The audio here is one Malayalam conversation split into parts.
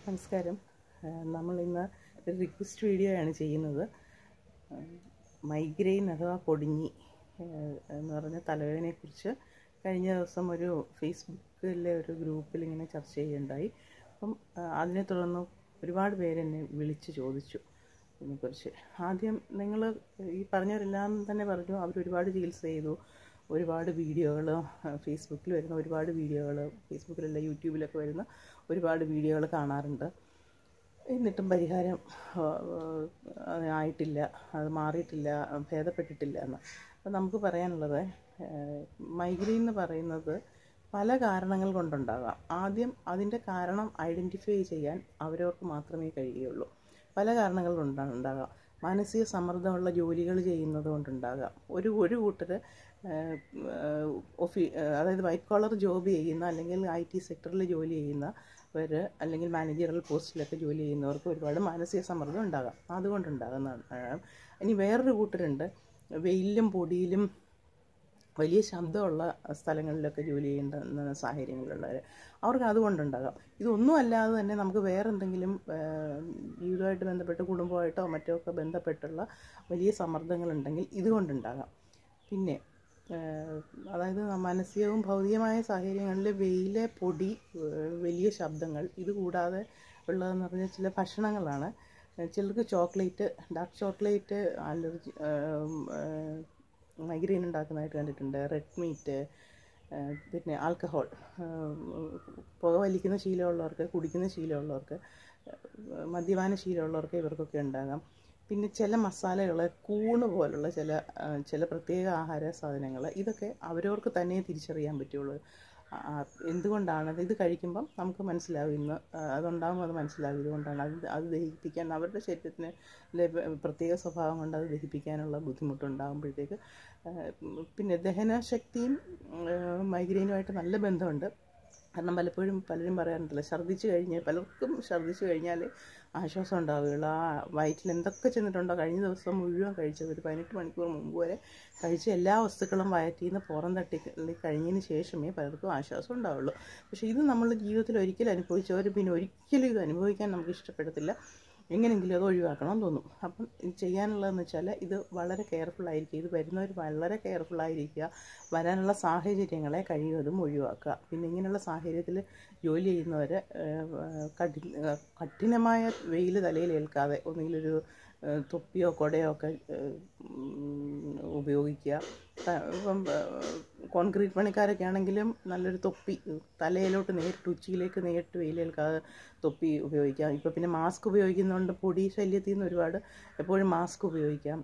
നമസ്കാരം നമ്മൾ ഇന്ന് ഒരു റിക്വസ്റ്റ് വീഡിയോ ആണ് ചെയ്യുന്നത് മൈഗ്രെയിൻ അഥവാ പൊടിഞ്ഞി ഏഹ്, എന്ന് പറഞ്ഞ തലവേദനയെക്കുറിച്ച് കഴിഞ്ഞ ദിവസം ഒരു ഫേസ്ബുക്കിലെ ഒരു ഗ്രൂപ്പിൽ ഇങ്ങനെ ചർച്ച ചെയ്യുകയുണ്ടായി അപ്പം ആ, അതിനെ തുടർന്ന് ഒരുപാട് പേര് എന്നെ വിളിച്ച് ചോദിച്ചു ഇതിനെക്കുറിച്ച് ആദ്യം നിങ്ങൾ ഈ പറഞ്ഞവരെല്ലാം തന്നെ പറഞ്ഞു അവർ ഒരുപാട് ചികിത്സ ചെയ്തു ഒരുപാട് വീഡിയോകൾ ഫേസ്ബുക്കിൽ വരുന്ന ഒരുപാട് വീഡിയോകൾ ഫേസ്ബുക്കിലല്ല യൂട്യൂബിലൊക്കെ വരുന്ന ഒരുപാട് വീഡിയോകൾ കാണാറുണ്ട് എന്നിട്ടും പരിഹാരം ആ, ആ, ആയിട്ടില്ല അത് മാറിയിട്ടില്ല ഭേദപ്പെട്ടിട്ടില്ല എന്ന് അപ്പം നമുക്ക് പറയാനുള്ളത് മൈഗ്രെയിൻ എന്ന് പറയുന്നത് പല കാരണങ്ങൾ കൊണ്ടുണ്ടാകാം ആദ്യം അതിൻ്റെ കാരണം ഐഡൻറ്റിഫൈ ചെയ്യാൻ അവരവർക്ക് മാത്രമേ കഴിയുകയുള്ളൂ പല കാരണങ്ങൾ കൊണ്ടാണ് ഉണ്ടാകാം മാനസിക സമ്മർദ്ദമുള്ള ജോലികൾ ചെയ്യുന്നത് കൊണ്ടുണ്ടാകാം ഒരു ഒരു കൂട്ടർ ഒഫി അതായത് വൈറ്റ് കോളർ ജോബ് ചെയ്യുന്ന അല്ലെങ്കിൽ ഐ ടി സെക്ടറിൽ ജോലി ചെയ്യുന്നവർ അല്ലെങ്കിൽ മാനേജറൽ പോസ്റ്റിലൊക്കെ ജോലി ചെയ്യുന്നവർക്ക് ഒരുപാട് മാനസിക സമ്മർദ്ദം ഉണ്ടാകാം അതുകൊണ്ടുണ്ടാകുന്നതാണ് ഇനി വേറൊരു കൂട്ടരുണ്ട് വെയിലും പൊടിയിലും വലിയ ശബ്ദമുള്ള സ്ഥലങ്ങളിലൊക്കെ ജോലി ചെയ്യേണ്ട സാഹചര്യങ്ങളുള്ളവർ അവർക്ക് അതുകൊണ്ടുണ്ടാകാം ഇതൊന്നും അല്ലാതെ തന്നെ നമുക്ക് വേറെ എന്തെങ്കിലും ഏഹ്, ജീവിതമായിട്ട് ബന്ധപ്പെട്ട് കുടുംബമായിട്ടോ മറ്റോ ഒക്കെ ബന്ധപ്പെട്ടുള്ള വലിയ സമ്മർദ്ദങ്ങളുണ്ടെങ്കിൽ ഇതുകൊണ്ടുണ്ടാകാം പിന്നെ ഏഹ്, അതായത് മാനസികവും ഭൗതികമായ സാഹചര്യങ്ങളിൽ വെയിലെ പൊടി ഏഹ്, വലിയ ശബ്ദങ്ങൾ ഇത് കൂടാതെ ഉള്ളതെന്ന് പറഞ്ഞാൽ ചില ഭക്ഷണങ്ങളാണ് ചിലർക്ക് chocolate dark chocolate allergy migraine ഉണ്ടാക്കുന്നതായിട്ട് കണ്ടിട്ടുണ്ട് റെഡ് മീറ്റ് പിന്നെ ആൽക്കഹോൾ പുക വലിക്കുന്ന ശീലമുള്ളവർക്ക് കുടിക്കുന്ന ശീലമുള്ളവർക്ക് ഏഹ് മദ്യപാന ശീലമുള്ളവർക്ക് ഇവർക്കൊക്കെ ഉണ്ടാകാം പിന്നെ ചില മസാലകൾ കൂണ് പോലുള്ള ചില ആ, ചില പ്രത്യേക ആഹാര സാധനങ്ങൾ ഇതൊക്കെ അവരവർക്ക് തന്നെ തിരിച്ചറിയാൻ പറ്റുള്ളൂ ആ, ആ, എന്തുകൊണ്ടാണ് ഇത് കഴിക്കുമ്പം നമുക്ക് മനസ്സിലാവും ഇന്ന് ആ, അതുണ്ടാകുമ്പോൾ അത് മനസ്സിലാവും ഇതുകൊണ്ടാണ് അത് അത് ദഹിപ്പിക്കാൻ അവരുടെ ശരീരത്തിന് ലെ പ്രത്യേക സ്വഭാവം കൊണ്ട് അത് ദഹിപ്പിക്കാനുള്ള ബുദ്ധിമുട്ടുണ്ടാകുമ്പോഴത്തേക്ക് ആ, പിന്നെ ദഹനശക്തിയും മൈഗ്രെയിനുമായിട്ട് നല്ല ബന്ധമുണ്ട് കാരണം പലപ്പോഴും പലരും പറയാറുണ്ടല്ലോ ഛർദ്ദിച്ച് കഴിഞ്ഞ് പലർക്കും ഛർദ്ദിച്ച് കഴിഞ്ഞാൽ ആശ്വാസം ഉണ്ടാവുകയുള്ളൂ ആ വയറ്റിൽ എന്തൊക്കെ ചെന്നിട്ടുണ്ടോ കഴിഞ്ഞ ദിവസം മുഴുവൻ കഴിച്ചത് ഒരു പതിനെട്ട് മണിക്കൂർ മുമ്പ് വരെ കഴിച്ച എല്ലാ വസ്തുക്കളും വയറ്റിൽ നിന്ന് പുറം തട്ടി കഴിഞ്ഞതിന് ശേഷമേ പലർക്കും ആശ്വാസം ഉണ്ടാവുള്ളൂ പക്ഷേ ഇത് നമ്മൾ ജീവിതത്തിൽ ഒരിക്കലും അനുഭവിച്ചവർ പിന്നെ ഒരിക്കലും ഇത് അനുഭവിക്കാൻ നമുക്ക് ഇഷ്ടപ്പെടത്തില്ല എങ്ങനെയെങ്കിലും അത് ഒഴിവാക്കണം തോന്നും അപ്പം ഇത് ചെയ്യാനുള്ളതെന്ന് വെച്ചാൽ ഇത് വളരെ കെയർഫുൾ ആയിരിക്കുക ഇത് വരുന്നവർ വളരെ കെയർഫുൾ ആയിരിക്കുക വരാനുള്ള സാഹചര്യങ്ങളെ കഴിയുന്നതും ഒഴിവാക്കുക പിന്നെ ഇങ്ങനെയുള്ള സാഹചര്യത്തിൽ ജോലി ചെയ്യുന്നവർ കഠി കഠിനമായ വെയിൽ തലയിൽ ഏൽക്കാതെ ഒന്നുകിലൊരു ഏഹ്, തൊപ്പിയോ കുടയോ ഒക്കെ ഏഹ്, ഉം, ഉപയോഗിക്കുക ത- ഇപ്പം ഏഹ്, കോൺക്രീറ്റ് പണിക്കാരൊക്കെ ആണെങ്കിലും നല്ലൊരു തൊപ്പി തലയിലോട്ട് നേരിട്ട് ഉച്ചിയിലേക്ക് നേരിട്ട് വെയിലേൽക്കാതെ തൊപ്പി ഉപയോഗിക്കാം ഇപ്പോൾ പിന്നെ മാസ്ക് ഉപയോഗിക്കുന്നതുകൊണ്ട് പൊടി ശല്യത്തിൽ നിന്ന് ഒരുപാട് എപ്പോഴും മാസ്ക് ഉപയോഗിക്കാം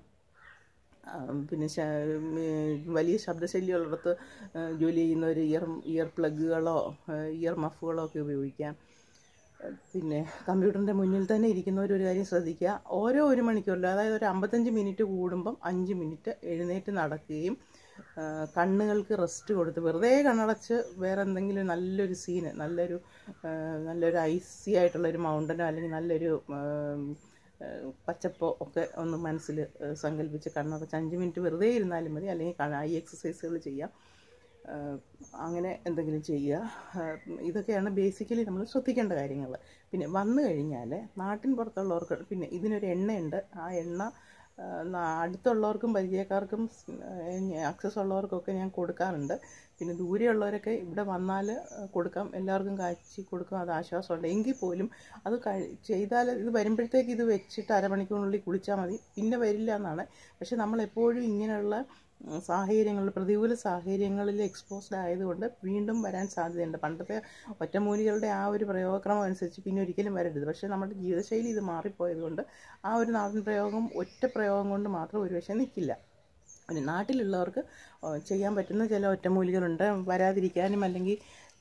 ആ, പിന്നെ ശ- ഉം, വലിയ ശബ്ദശല്യമുള്ളിടത്ത് ആ, ജോലി ചെയ്യുന്നവർ ഇയർ ഇയർ പ്ലഗുകളോ ഇയർ മഫുകളോ ഒക്കെ ഉപയോഗിക്കാം ആ, പിന്നെ കമ്പ്യൂട്ടറിൻ്റെ മുന്നിൽ തന്നെ ഇരിക്കുന്നവർ ഒരു കാര്യം ശ്രദ്ധിക്കുക ഓരോ ഒരു മണിക്കൂറിൽ അതായത് ഒരു അമ്പത്തഞ്ച് മിനിറ്റ് കൂടുമ്പം അഞ്ച് മിനിറ്റ് എഴുന്നേറ്റ് നടക്കുകയും ആ, കണ്ണുകൾക്ക് റെസ്റ്റ് കൊടുത്ത് വെറുതെ കണ്ണടച്ച് വേറെ എന്തെങ്കിലും നല്ലൊരു സീന് നല്ലൊരു ആ, നല്ലൊരു ഐസി ആയിട്ടുള്ള ഒരു മൗണ്ടനോ അല്ലെങ്കിൽ നല്ലൊരു ആ, ഏഹ് പച്ചപ്പോ ഒക്കെ ഒന്ന് മനസ്സിൽ സങ്കല്പിച്ച് കണ്ണടച്ച് അഞ്ച് മിനിറ്റ് വെറുതെ ഇരുന്നാലും മതി അല്ലെങ്കിൽ കണ്ണ- ഐ എക്സസൈസുകൾ ചെയ്യാം ഏഹ് അങ്ങനെ എന്തെങ്കിലും ചെയ്യുക ഏഹ് ഇതൊക്കെയാണ് ബേസിക്കലി നമ്മൾ ശ്രദ്ധിക്കേണ്ട കാര്യങ്ങൾ പിന്നെ വന്നു കഴിഞ്ഞാൽ നാട്ടിൻ പുറത്തുള്ളവർക്ക് പിന്നെ ഇതിനൊരു എണ്ണയുണ്ട് ആ എണ്ണ ഏഹ് നാ- അടുത്തുള്ളവർക്കും പരിചയക്കാർക്കും ആക്സസ് ഉള്ളവർക്കൊക്കെ ഞാൻ കൊടുക്കാറുണ്ട് പിന്നെ ദൂരെയുള്ളവരൊക്കെ ഇവിടെ വന്നാൽ കൊടുക്കാം എല്ലാവർക്കും കാച്ചി കൊടുക്കും അത് ആശ്വാസമുണ്ട് എങ്കിൽ പോലും അത് കഴി ചെയ്താൽ ഇത് വരുമ്പോഴത്തേക്ക് ഇത് വെച്ചിട്ട് അരമണിക്കൂറിനുള്ളിൽ കുളിച്ചാൽ മതി പിന്നെ വരില്ല എന്നാണ് പക്ഷെ നമ്മൾ എപ്പോഴും ഇങ്ങനെയുള്ള ഉം, സാഹചര്യങ്ങളിൽ പ്രതികൂല സാഹചര്യങ്ങളിൽ എക്സ്പോസ്ഡ് ആയതുകൊണ്ട് വീണ്ടും വരാൻ സാധ്യതയുണ്ട് പണ്ടത്തെ ഒറ്റമൂലികളുടെ ആ ഒരു പ്രയോഗക്രമം അനുസരിച്ച് പിന്നെ ഒരിക്കലും വരരുത് പക്ഷേ നമ്മുടെ ജീവിതശൈലി ഇത് മാറിപ്പോയതുകൊണ്ട് ആ ഒരു നാടൻ പ്രയോഗം ഒറ്റ പ്രയോഗം കൊണ്ട് മാത്രം ഒരുപക്ഷെ നിൽക്കില്ല പിന്നെ നാട്ടിലുള്ളവർക്ക് ഏഹ് ചെയ്യാൻ പറ്റുന്ന ചില ഒറ്റമൂലികളുണ്ട് വരാതിരിക്കാനും അല്ലെങ്കിൽ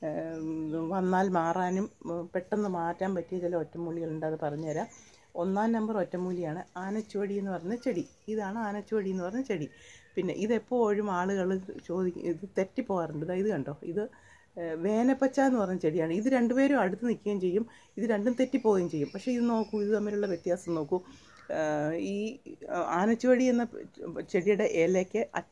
ഏഹ് വന്നാൽ മാറാനും ഏഹ് പെട്ടെന്ന് മാറ്റാൻ പറ്റിയ ചില ഒറ്റമൂലികളുണ്ട് അത് പറഞ്ഞുതരാം ഒന്നാം നമ്പർ ഒറ്റമൂലിയാണ് ആനച്ചുവടി എന്ന് പറഞ്ഞ ചെടി ഇതാണ് ആനച്ചുവടി എന്ന് പറഞ്ഞ ചെടി പിന്നെ ഇതെപ്പോഴും ആളുകൾ ചോദിക്കും ഇത് തെറ്റിപ്പോകാറുണ്ട് ദാ ഇത് കണ്ടോ ഇത് ഏഹ് വേനപ്പച്ച എന്ന് പറഞ്ഞ ചെടിയാണ് ഇത് രണ്ടുപേരും അടുത്ത് നിൽക്കുകയും ചെയ്യും ഇത് രണ്ടും തെറ്റിപ്പോവുകയും ചെയ്യും പക്ഷേ ഇത് നോക്കൂ ഇത് തമ്മിലുള്ള വ്യത്യാസം നോക്കൂ ആഹ് ഈ ആനച്ചുവടി എന്ന ചെടിയുടെ ഇലയ്ക്ക് അറ്റം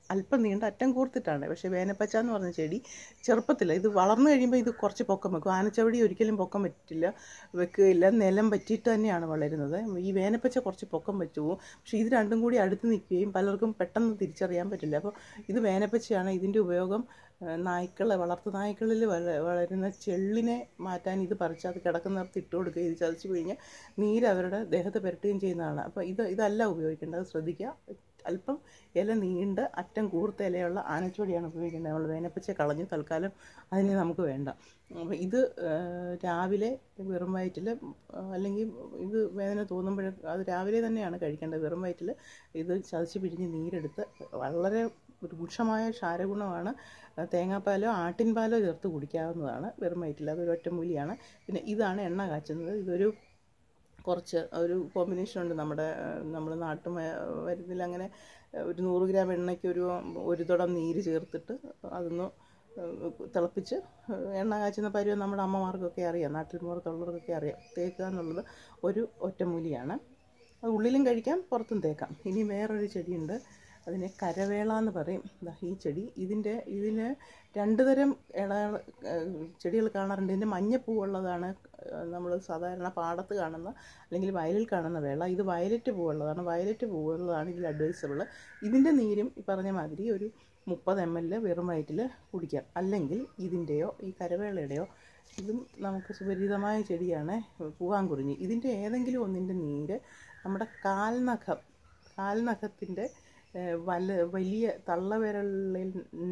അല്പം നീണ്ട അറ്റം കൂർത്തിട്ടാണ് പക്ഷേ വേനപ്പച്ച എന്ന് പറഞ്ഞ ചെടി ചെറുപ്പത്തില്ല ഇത് വളർന്നു കഴിയുമ്പോൾ ഇത് കുറച്ച് പൊക്കം വെക്കും ആനച്ചവടി ഒരിക്കലും പൊക്കം പറ്റില്ല വെക്കുകയില്ല നിലം പറ്റിയിട്ട് തന്നെയാണ് വളരുന്നത് ഈ വേനപ്പച്ച കുറച്ച് പൊക്കം വെച്ചു പോകും പക്ഷേ ഇത് രണ്ടും കൂടി അടുത്ത് നിൽക്കുകയും പലർക്കും പെട്ടെന്ന് തിരിച്ചറിയാൻ പറ്റില്ല അപ്പോൾ ഇത് വേനപ്പച്ചയാണ് ഇതിൻ്റെ ഉപയോഗം നായ്ക്കളെ വളർത്തു നായ്ക്കളിൽ വള വളരുന്ന ചെള്ളിനെ മാറ്റാൻ ഇത് പറിച്ച് അത് കിടക്കുന്നിടത്ത് ഇട്ട് കൊടുക്കുകയും ഇത് ചതച്ച് പിഴിഞ്ഞ് നീര് അവരുടെ ദേഹത്ത് പുരട്ടുകയും ചെയ്യുന്നതാണ് അപ്പോൾ ഇത് ഇതല്ല ഉപയോഗിക്കേണ്ടത് ശ്രദ്ധിക്കുക അല്പം ഇല നീണ്ട് അറ്റം കൂർത്ത ഇലയുള്ള ആനച്ചോടിയാണ് ഉപയോഗിക്കേണ്ടത് നമ്മൾ വേനപ്പച്ച കളഞ്ഞ് തൽക്കാലം അതിന് നമുക്ക് വേണ്ട അപ്പോൾ ഇത് രാവിലെ വെറും വയറ്റിൽ അല്ലെങ്കിൽ ഇത് വേദന തോന്നുമ്പോൾ അത് രാവിലെ തന്നെയാണ് കഴിക്കേണ്ടത് വെറും വയറ്റിൽ ഇത് ചതച്ച് പിഴിഞ്ഞ് നീരെടുത്ത് വളരെ രൂക്ഷമായ ക്ഷാരഗുണമാണ് തേങ്ങാപ്പാലോ ആട്ടിൻപാലോ ചേർത്ത് കുടിക്കാവുന്നതാണ് വെറും വയറ്റിൽ അതൊരു ഒറ്റമൂലിയാണ് പിന്നെ ഇതാണ് എണ്ണ കാച്ചുന്നത് ഇതൊരു കുറച്ച് ഒരു കോമ്പിനേഷൻ ഉണ്ട് നമ്മുടെ നമ്മൾ നാട്ടു മരുന്നിൽ അങ്ങനെ ഒരു നൂറ് ഗ്രാം എണ്ണയ്ക്ക് ഒരു ഒരു തുടം നീര് ചേർത്തിട്ട് അതൊന്ന് തിളപ്പിച്ച് എണ്ണ കാച്ചുന്ന പരുവം നമ്മുടെ അമ്മമാർക്കൊക്കെ അറിയാം നാട്ടിൽ പുറത്തുള്ളവർക്കൊക്കെ അറിയാം തേക്കുക എന്നുള്ളത് ഒരു ഒറ്റമൂലിയാണ് അത് ഉള്ളിലും കഴിക്കാം പുറത്തും തേക്കാം ഇനി വേറൊരു ചെടിയുണ്ട് അതിനെ കരവേള എന്ന് പറയും ഈ ചെടി ഇതിൻ്റെ ഇതിന് രണ്ട് തരം ഇള ചെടികൾ കാണാറുണ്ട് ഇതിൻ്റെ മഞ്ഞപ്പൂവുള്ളതാണ് നമ്മൾ സാധാരണ പാടത്ത് കാണുന്ന അല്ലെങ്കിൽ വയലിൽ കാണുന്ന വേള ഇത് വയലറ്റ് പൂവുള്ളതാണ് വയലറ്റ് പൂവുള്ളതാണ് ഇതിൽ അഡ്വൈസബിൾ ഇതിൻ്റെ നീരും ഈ പറഞ്ഞ മാതിരി ഒരു മുപ്പത് എം എൽ വെറും വയറ്റിൽ കുടിക്കാം അല്ലെങ്കിൽ ഇതിൻ്റെയോ ഈ കരവേളയുടെയോ ഇതും നമുക്ക് സുപരിചിതമായ ചെടിയാണ് പൂവാങ്കുറിഞ്ഞി ഇതിൻ്റെ ഏതെങ്കിലും ഒന്നിൻ്റെ നീര് നമ്മുടെ കാൽനഖം കാൽനഖത്തിൻ്റെ വല വലിയ തള്ളവിരലിൽ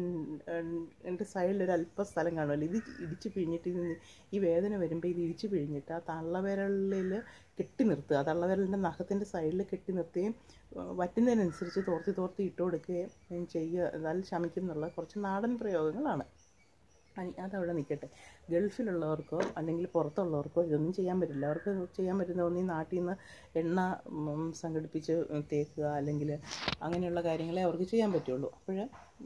എൻ്റെ സൈഡിൽ ഒരു അല്പ സ്ഥലം കാണുമല്ലോ ഇത് ഇടിച്ച് പിഴിഞ്ഞിട്ട് ഇത് ഈ വേദന വരുമ്പോൾ ഇത് ഇടിച്ച് പിഴിഞ്ഞിട്ട് ആ തള്ളവിരലിൽ കെട്ടി നിർത്തുക ആ തള്ളവിരലിൻ്റെ നഖത്തിൻ്റെ സൈഡിൽ കെട്ടി നിർത്തുകയും വറ്റുന്നതിനനുസരിച്ച് തോർത്തി തോർത്തി ഇട്ട് കൊടുക്കുകയും ചെയ്യുക എന്നാൽ ശമിക്കും എന്നുള്ള കുറച്ച് നാടൻ പ്രയോഗങ്ങളാണ് അതവിടെ നിൽക്കട്ടെ ഗൾഫിലുള്ളവർക്കോ അല്ലെങ്കിൽ പുറത്തുള്ളവർക്കോ ഇതൊന്നും ചെയ്യാൻ പറ്റില്ല അവർക്ക് ചെയ്യാൻ പറ്റുന്ന ഒന്നീ നാട്ടിൽ നിന്ന് എണ്ണ സംഘടിപ്പിച്ച് തേക്കുക അല്ലെങ്കിൽ അങ്ങനെയുള്ള കാര്യങ്ങളെ അവർക്ക് ചെയ്യാൻ പറ്റുള്ളൂ അപ്പോൾ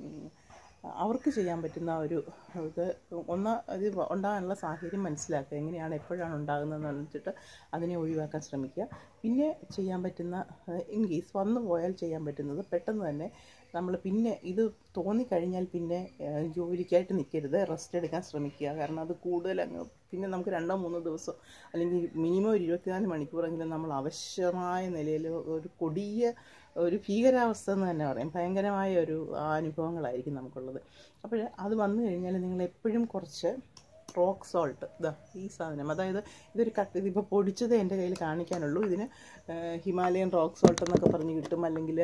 അവർക്ക് ചെയ്യാൻ പറ്റുന്ന ഒരു ഇത് ഒന്ന് ഇത് ഉണ്ടാകാനുള്ള സാഹചര്യം മനസ്സിലാക്കുക എങ്ങനെയാണ് എപ്പോഴാണ് ഉണ്ടാകുന്നതെന്ന് വെച്ചിട്ട് അതിനെ ഒഴിവാക്കാൻ ശ്രമിക്കുക പിന്നെ ചെയ്യാൻ പറ്റുന്ന ഇൻ കേസ് വന്നു പോയാൽ ചെയ്യാൻ പറ്റുന്നത് പെട്ടെന്ന് തന്നെ നമ്മൾ പിന്നെ ഇത് തോന്നിക്കഴിഞ്ഞാൽ പിന്നെ ജോലിക്കായിട്ട് നിൽക്കരുത് റെസ്റ്റ് എടുക്കാൻ ശ്രമിക്കുക കാരണം അത് കൂടുതൽ അങ്ങ് പിന്നെ നമുക്ക് രണ്ടോ മൂന്നോ ദിവസം അല്ലെങ്കിൽ മിനിമം ഒരു ഇരുപത്തിനാല് മണിക്കൂറെങ്കിലും നമ്മൾ ആവശ്യമായ നിലയിൽ ഒരു കൊടിയ ഒരു ഭീകരാവസ്ഥ എന്ന് തന്നെ പറയും ഭയങ്കരമായ ഒരു അനുഭവങ്ങളായിരിക്കും നമുക്കുള്ളത് അപ്പോൾ അത് വന്നു കഴിഞ്ഞാൽ നിങ്ങൾ എപ്പോഴും കുറച്ച് റോക്ക് സോൾട്ട് ഇതാ ഈ സാധനം അതായത് ഇതൊരു കട്ട് ഇതിപ്പോൾ പൊടിച്ചത് എൻ്റെ കയ്യിൽ കാണിക്കാനുള്ളൂ ഇതിന് ഹിമാലയൻ റോക്ക് സോൾട്ട് എന്നൊക്കെ പറഞ്ഞ് കിട്ടും അല്ലെങ്കിൽ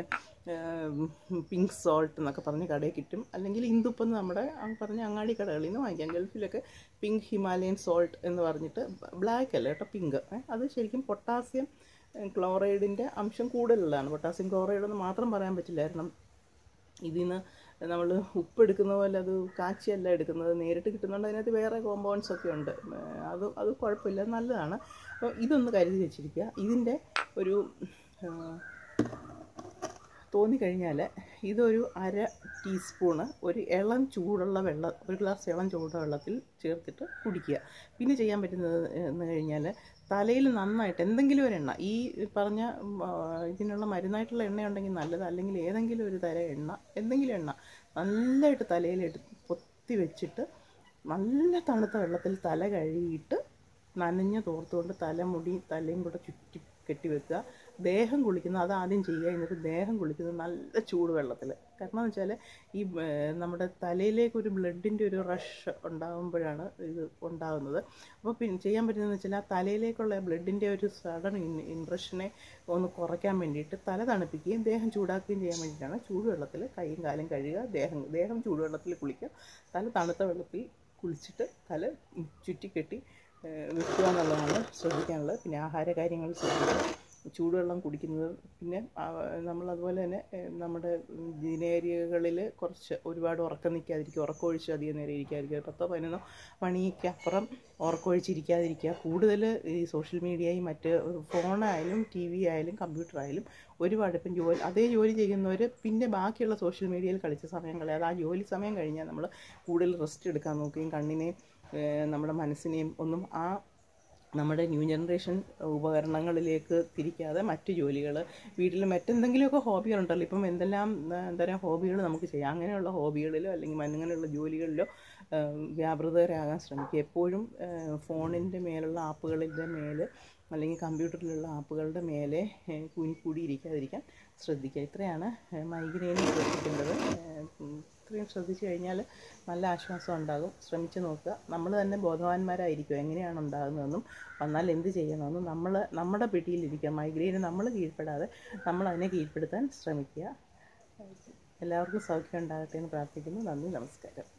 പിങ്ക് സോൾട്ട് എന്നൊക്കെ പറഞ്ഞ് കടയിൽ കിട്ടും അല്ലെങ്കിൽ ഇന്ദുപ്പെന്ന് നമ്മുടെ പറഞ്ഞ അങ്ങാടി കടകളിൽ നിന്ന് വാങ്ങിക്കാം ഗൾഫിലൊക്കെ പിങ്ക് ഹിമാലയൻ സോൾട്ട് എന്ന് പറഞ്ഞിട്ട് ബ്ലാക്ക് അല്ല കേട്ടോ പിങ്ക് അത് ശരിക്കും പൊട്ടാസ്യം ക്ലോറൈഡിൻ്റെ അംശം കൂടുതലുള്ളതാണ് പൊട്ടാസ്യം ക്ലോറൈഡ് എന്ന് മാത്രം പറയാൻ പറ്റില്ല കാരണം ഇതിൽ നിന്ന് നമ്മൾ ഉപ്പ് എടുക്കുന്ന പോലെ അത് കാച്ചിയല്ല എടുക്കുന്നത് നേരിട്ട് കിട്ടുന്നുണ്ട് അതിനകത്ത് വേറെ കോമ്പൗണ്ട്സ് ഒക്കെ ഉണ്ട് അത് അത് കുഴപ്പമില്ല നല്ലതാണ് അപ്പോൾ ഇതൊന്ന് കരുതി വെച്ചിരിക്കുക ഇതിൻ്റെ ഒരു തോന്നിക്കഴിഞ്ഞാൽ ഇതൊരു അര ടീസ്പൂണ് ഒരു ഇളം ചൂടുള്ള വെള്ളം ഒരു ഗ്ലാസ് ഇളം ചൂടുള്ള വെള്ളത്തിൽ ചേർത്തിട്ട് കുടിക്കുക പിന്നെ ചെയ്യാൻ പറ്റുന്നത് എന്ന് കഴിഞ്ഞാൽ തലയിൽ നന്നായിട്ട് എന്തെങ്കിലും ഒരു എണ്ണ ഈ പറഞ്ഞ ഇതിനുള്ള മരുന്നായിട്ടുള്ള എണ്ണ ഉണ്ടെങ്കിൽ നല്ലത് അല്ലെങ്കിൽ ഏതെങ്കിലും ഒരു തര എണ്ണ എന്തെങ്കിലും എണ്ണ നല്ലതായിട്ട് തലയിൽ എടുത്ത് പൊത്തി വെച്ചിട്ട് നല്ല തണുത്ത വെള്ളത്തിൽ തല കഴുകിയിട്ട് നനഞ്ഞ തോർത്തുകൊണ്ട് തലമുടി തലയും കൂടെ ചുറ്റി കെട്ടി വെക്കുക ദേഹം കുളിക്കുന്നത് അത് ആദ്യം ചെയ്യുക എന്നിട്ട് ദേഹം കുളിക്കുന്നത് നല്ല ചൂട് വെള്ളത്തിൽ കാരണം എന്ന് വെച്ചാൽ ഈ നമ്മുടെ തലയിലേക്ക് ഒരു ബ്ലഡിൻ്റെ ഒരു റഷ് ഉണ്ടാകുമ്പോഴാണ് ഇത് ഉണ്ടാകുന്നത് അപ്പോൾ പിന്നെ ചെയ്യാൻ പറ്റുന്നതെന്ന് വെച്ചാൽ ആ തലയിലേക്കുള്ള ബ്ലഡിൻ്റെ ഒരു സഡൻ ഇൻപ്രഷനെ ഒന്ന് കുറയ്ക്കാൻ വേണ്ടിയിട്ട് തല തണുപ്പിക്കുകയും ദേഹം ചൂടാക്കുകയും ചെയ്യാൻ വേണ്ടിയിട്ടാണ് ചൂടുവെള്ളത്തിൽ കൈയും കാലും കഴുകുക ദേഹം ദേഹം ചൂടുവെള്ളത്തിൽ കുളിക്കുക തല തണുത്ത വെള്ളത്തിൽ കുളിച്ചിട്ട് തല ചുറ്റിക്കെട്ടി വെക്കുക എന്നുള്ളതാണ് ശ്രദ്ധിക്കാനുള്ളത് പിന്നെ ആഹാര കാര്യങ്ങൾ ശ്രദ്ധിക്കുക ചൂടുവെള്ളം കുടിക്കുന്നത് പിന്നെ നമ്മൾ അതുപോലെ തന്നെ നമ്മുടെ ദിനേരിയകളിൽ കുറച്ച് ഒരുപാട് ഉറക്കം നിൽക്കാതിരിക്കുക ഉറക്കമൊഴിച്ച് അധികം നേരം ഇരിക്കാതിരിക്കുക പത്തോ പതിനൊന്നോ മണിക്കപ്പുറം ഉറക്കമൊഴിച്ചിരിക്കാതിരിക്കുക കൂടുതൽ ഈ സോഷ്യൽ മീഡിയയും മറ്റ് ഫോണായാലും ടി വി ആയാലും കമ്പ്യൂട്ടർ ആയാലും ഒരുപാട് ഇപ്പം ജോലി അതേ ജോലി ചെയ്യുന്നവർ പിന്നെ ബാക്കിയുള്ള സോഷ്യൽ മീഡിയയിൽ കളിച്ച സമയം കളയാതെ ആ ജോലി സമയം കഴിഞ്ഞാൽ നമ്മൾ കൂടുതൽ റെസ്റ്റ് എടുക്കാൻ നോക്കുകയും കണ്ണിനെയും നമ്മുടെ മനസ്സിനെയും ഒന്നും ആ നമ്മുടെ ന്യൂ ജനറേഷൻ ഉപകരണങ്ങളിലേക്ക് തിരിക്കാതെ മറ്റു ജോലികൾ വീട്ടിൽ മറ്റെന്തെങ്കിലുമൊക്കെ ഹോബികളുണ്ടല്ലോ ഇപ്പം എന്തെല്ലാം ആ, എന്താ പറയുക ഹോബികൾ നമുക്ക് ചെയ്യാം അങ്ങനെയുള്ള ഹോബികളിലോ അല്ലെങ്കിൽ അങ്ങനെയുള്ള ജോലികളിലോ ആ, വ്യാപൃതരാകാൻ ശ്രമിക്കുക എപ്പോഴും ഫോണിൻ്റെ മേലുള്ള ആപ്പുകളിൻ്റെ മേലെ അല്ലെങ്കിൽ കമ്പ്യൂട്ടറിലുള്ള ആപ്പുകളുടെ മേലെ ഏ, കൂനിക്കൂടി ഇരിക്കാതിരിക്കാൻ ശ്രദ്ധിക്കുക ഇത്രയാണ് മൈഗ്രെയിൻ ശ്രദ്ധിക്കേണ്ടത് ഏ, ഉം, ഇത്രയും ശ്രദ്ധിച്ചു കഴിഞ്ഞാൽ നല്ല ആശ്വാസം ഉണ്ടാകും ശ്രമിച്ചു നോക്കുക നമ്മൾ തന്നെ ബോധവാന്മാരായിരിക്കും എങ്ങനെയാണ് ഉണ്ടാകുന്നതെന്നും വന്നാൽ എന്ത് ചെയ്യണമെന്നും നമ്മൾ നമ്മുടെ പിടിയിലിരിക്കുക മൈഗ്രെയിന് നമ്മൾ കീഴ്പ്പെടാതെ നമ്മൾ അതിനെ കീഴ്പ്പെടുത്താൻ ശ്രമിക്കുക എല്ലാവർക്കും സൗഖ്യം ഉണ്ടാകട്ടെ എന്ന് പ്രാർത്ഥിക്കുന്നു നന്ദി നമസ്കാരം